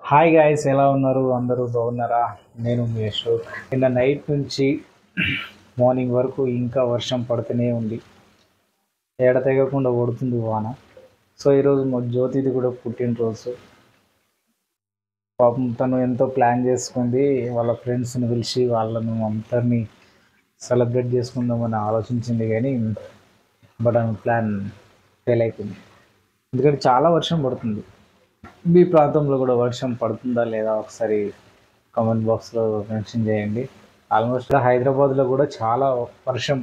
Hi guys ఎలా ఉన్నారు అందరూ బాగున్నారా నేను మీ అశోక్ నిన్న నైట్ నుంచి మార్నింగ్ వరకు ఇంకా వర్షం పడుతూనే ఉంది ఏడ తెగకుండా కొడుతుంది వాన సో ఈరోజు మా జ్యోతిది కూడా పుట్టినరోజు పాపం తను ఎంతో ప్లాన్ చేసుకుంది వాళ్ళ ఫ్రెండ్స్ని పిలిచి వాళ్ళను అందరినీ సెలబ్రేట్ చేసుకుందామని ఆలోచించింది కానీ బట్ ఆమె ప్లాన్ ఫెయిల్ అయిపోయింది ఎందుకంటే చాలా వర్షం పడుతుంది మీ ప్రాంతంలో కూడా వర్షం పడుతుందా లేదా ఒకసారి కామెంట్ బాక్స్లో మెన్షన్ చేయండి ఆల్మోస్ట్ హైదరాబాద్లో కూడా చాలా వర్షం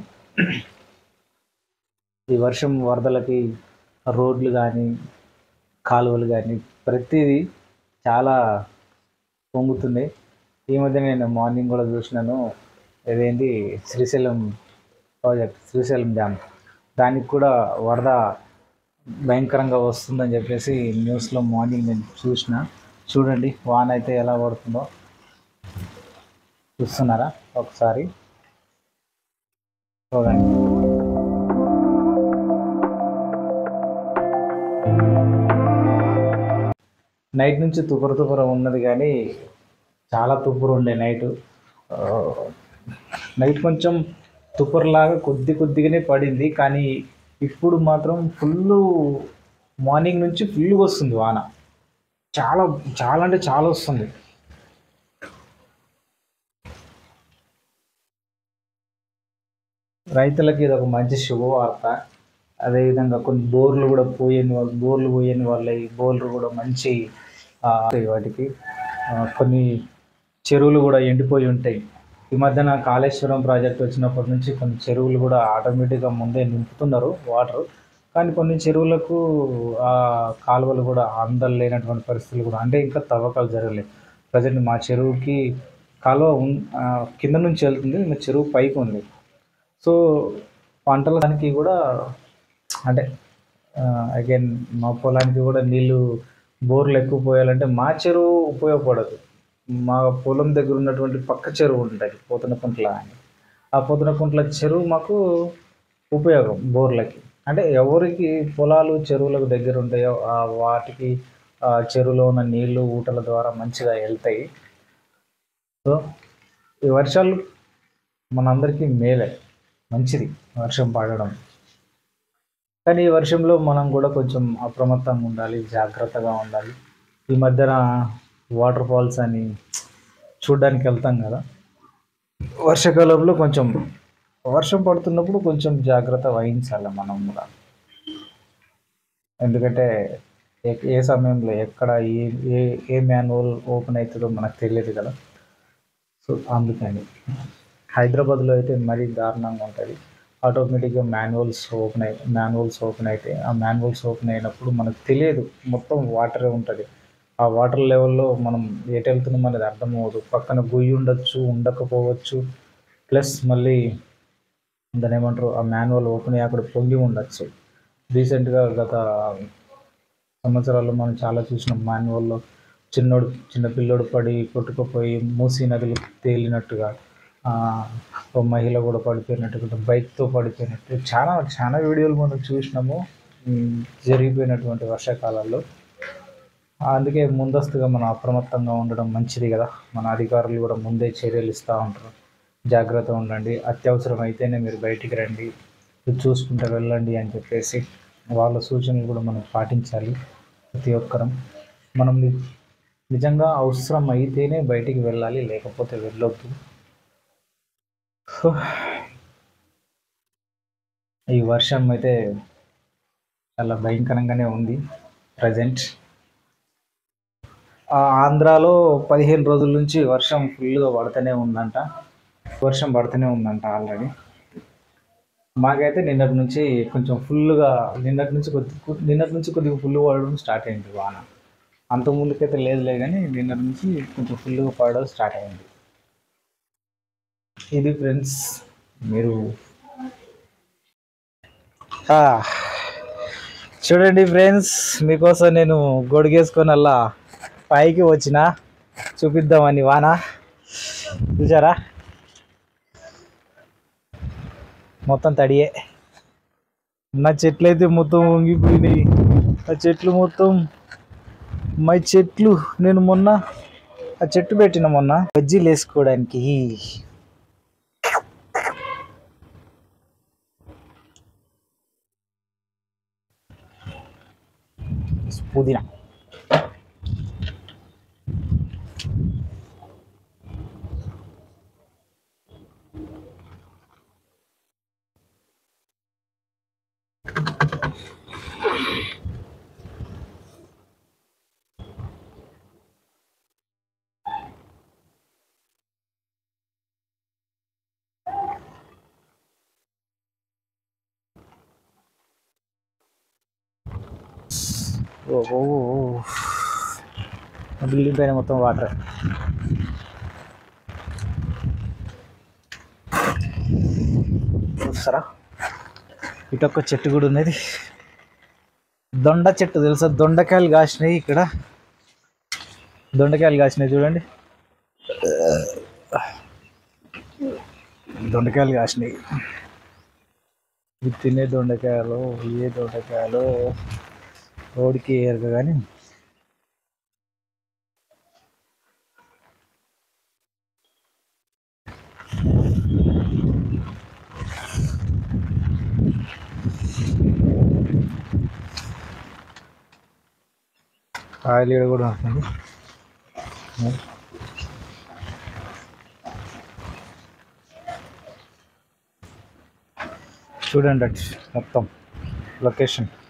ఈ వర్షం వరదలకి రోడ్లు కానీ కాలువలు కానీ ప్రతిదీ చాలా పొంగుతుంది ఈ మధ్య నేను మార్నింగ్ కూడా చూసినాను ఇదేంటి శ్రీశైలం ప్రాజెక్ట్ శ్రీశైలం డ్యామ్ దానికి కూడా వరద భయంకరంగా వస్తుందని చెప్పేసి న్యూస్లో మార్నింగ్ నేను చూసిన చూడండి వాన అయితే ఎలా పడుతుందో చూస్తున్నారా ఒకసారి చూడండి నైట్ నుంచి తుపర తుపర ఉన్నది కానీ చాలా తుప్పురు ఉండే నైట్ నైట్ కొంచెం తుప్పరులాగా కొద్ది కొద్దిగానే పడింది కానీ ఇప్పుడు మాత్రం ఫుల్ మార్నింగ్ నుంచి ఫుల్గా వస్తుంది వాన చాలా చాలా అంటే చాలా వస్తుంది రైతులకి ఇది ఒక మంచి శుభవార్త అదేవిధంగా కొన్ని బోర్లు కూడా పోయని వాళ్ళు బోర్లు పోయని వాళ్ళ బోర్లు కూడా మంచి ఆ, వాటికి ఆ, కొన్ని చెరువులు కూడా ఎండిపోయి ఉంటాయి ఈ మధ్యన కాళేశ్వరం ప్రాజెక్ట్ వచ్చినప్పటి నుంచి కొన్ని చెరువులు కూడా ఆటోమేటిక్గా ముందే నింపుతున్నారు వాటర్ కానీ కొన్ని చెరువులకు ఆ కాలువలు కూడా అందలేనటువంటి పరిస్థితులు కూడా అంటే ఇంకా తవ్వకాలు జరగలేదు ప్రజెంట్ మా చెరువుకి కాలువ ఉన్ ఆ, కింద నుంచి వెళ్తుంది మా చెరువు పైకి ఉంది సో పంటల దానికి కూడా అంటే అగైన్ మా పొలానికి కూడా నీళ్ళు బోర్లు ఎక్కువ పోయాలంటే మా చెరువు ఉపయోగపడదు మా పొలం దగ్గర ఉన్నటువంటి పక్క చెరువు ఉంటుంది పోతనకుంట్ల అని ఆ పోతనకుంట్ల చెరువు మాకు ఉపయోగం బోర్లకి అంటే ఎవరికి పొలాలు చెరువులకు దగ్గర ఉంటాయో ఆ వాటికి ఆ చెరువులో ఉన్న నీళ్లు ఊటల ద్వారా మంచిగా వెళ్తాయి సో ఈ వర్షాలు మనందరికీ మేలే మంచిది వర్షం పడడం కానీ ఈ వర్షంలో మనం కూడా కొంచెం అప్రమత్తంగా ఉండాలి జాగ్రత్తగా ఉండాలి ఈ మధ్యన వాటర్ ఫాల్స్ అని చూడ్డానికి వెళ్తాం కదా వర్షాకాలంలో కొంచెం వర్షం పడుతున్నప్పుడు కొంచెం జాగ్రత్త వహించాలి మనం కూడా ఎందుకంటే ఏ ఏ సమయంలో ఎక్కడ ఏ ఏ ఏ మ్యాన్హోల్ ఓపెన్ అవుతుందో మనకు తెలియదు కదా సో అందుకని హైదరాబాద్లో అయితే మరీ దారుణంగా ఉంటుంది ఆటోమేటిక్గా మాన్యువల్స్ ఓపెన్ అయి మాన్యువల్స్ ఓపెన్ అయితే ఆ మాన్యువల్స్ ఓపెన్ అయినప్పుడు మనకు తెలియదు మొత్తం వాటరే ఉంటుంది ఆ వాటర్ లెవెల్లో మనం ఎటు వెళ్తున్నాం అనేది అర్థమవుదు పక్కన గుయ్యి ఉండొచ్చు ఉండకపోవచ్చు ప్లస్ మళ్ళీ దాని ఏమంటారు ఆ మాన్యువల్ ఓపెన్ అయ్యి అక్కడ పొంగి ఉండొచ్చు రీసెంట్గా గత సంవత్సరాల్లో మనం చాలా చూసినాం మాన్యువల్లో చిన్నోడు చిన్న పిల్లోడు పడి కొట్టుకుపోయి మూసీ నదిలో తేలినట్టుగా ఆ, ఓ మహిళ కూడా పడిపోయినట్టుగా బైక్తో పడిపోయినట్టు చాలా చాలా వీడియోలు మనం చూసినాము ఉమ్, జరిగిపోయినటువంటి వర్షాకాలాల్లో అందుకే ముందస్తుగా మనం అప్రమత్తంగా ఉండడం మంచిది కదా మన అధికారులు కూడా ముందే చర్యలు ఇస్తూ ఉంటారు జాగ్రత్త ఉండండి అత్యవసరం అయితేనే మీరు బయటికి రండి ఇది చూసుకుంటూ వెళ్ళండి అని చెప్పేసి వాళ్ళ సూచనలు కూడా మనం పాటించాలి ప్రతి ఒక్కరం మనం ని- నిజంగా అవసరం అయితేనే బయటికి వెళ్ళాలి లేకపోతే వెళ్ళొద్దు సో ఈ వర్షం అయితే చాలా భయంకరంగానే ఉంది ప్రజెంట్ ఆంధ్రాలో పదిహేను రోజుల నుంచి వర్షం ఫుల్గా పడుతూనే ఉందంట వర్షం పడుతూనే ఉందంట ఆల్రెడీ మాకైతే నిన్నటి నుంచి కొంచెం ఫుల్గా నిన్నటి నుంచి కొద్ది నిన్నటి నుంచి కొద్దిగా ఫుల్ పడడం స్టార్ట్ అయింది వాన అంత ముందుకైతే లేదులే కానీ నిన్నటి నుంచి కొంచెం ఫుల్గా పడడం స్టార్ట్ అయింది ఇది ఫ్రెండ్స్ మీరు ఆ, చూడండి ఫ్రెండ్స్ మీకోసం నేను గొడుగేసుకొని అలా పైకి వచ్చిన చూపిద్దామని వాన చూసారా మొత్తం తడియే నా చెట్లు అయితే మొత్తం వంగిపోయినాయి ఆ చెట్లు మొత్తం మై చెట్లు నేను మొన్న ఆ చెట్టు పెట్టిన మొన్న బజ్జీలు వేసుకోవడానికి పుదీనా ఓ ఓ, ఓ, ఓ. ఆ బిల్డింగ్ పైన మొత్తం వాటర్ చూస్తారా ఇటొక్క చెట్టు కూడా ఉన్నది దొండ చెట్టు తెలుసా దొండకాయలు కాసినాయి ఇక్కడ దొండకాయలు కాసినాయి చూడండి దొండకాయలు కాసినాయి ఇవి తినే దొండకాయలు ఏ దొండకాయలు రోడ్డుకి ఏరుగా కానీ ఆయిల్ ఈడ కూడా ఉంటుంది చూడండి అటు మొత్తం లొకేషన్